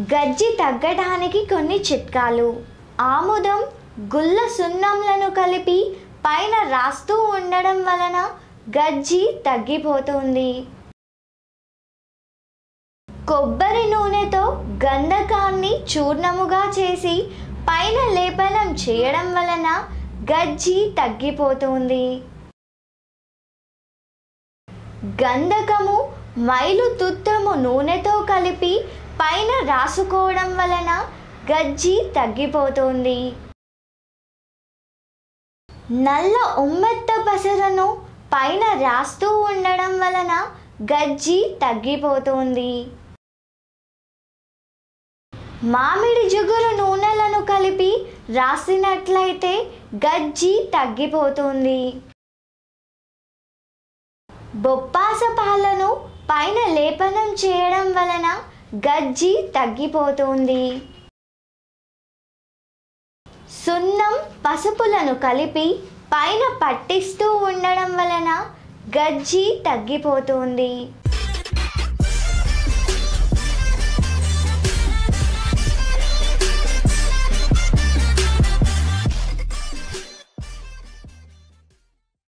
గజ్జి తగ్గడానికి కొన్ని చిట్కాలు ఆముదం గుల్ల సున్నంలను కలిపి పైన రాస్తూ ఉండడం వలన గజ్జి తగ్గిపోతుంది కొబ్బరి నూనెతో గంధకాన్ని చూర్ణముగా చేసి పైన లేపనం చేయడం వలన గజ్జి తగ్గిపోతుంది గంధకము మైలు తుత్తము నూనెతో కలిపి పైన రాసుకోవడం వలన గజ్జి తగ్గిపోతుంది నల్ల ఉమ్మెత్త పసరను పైన రాస్తూ ఉండడం వలన గజ్జి తగ్గిపోతుంది మామిడి జిగురు నూనెలను కలిపి రాసినట్లయితే గజ్జి తగ్గిపోతుంది బొప్పాస పాలను పైన లేపనం చేయడం వలన గజ్జి తగ్గిపోతుంది సున్నం పసుపులను కలిపి పైన పట్టిస్తూ ఉండడం వలన గజ్జి తగ్గిపోతుంది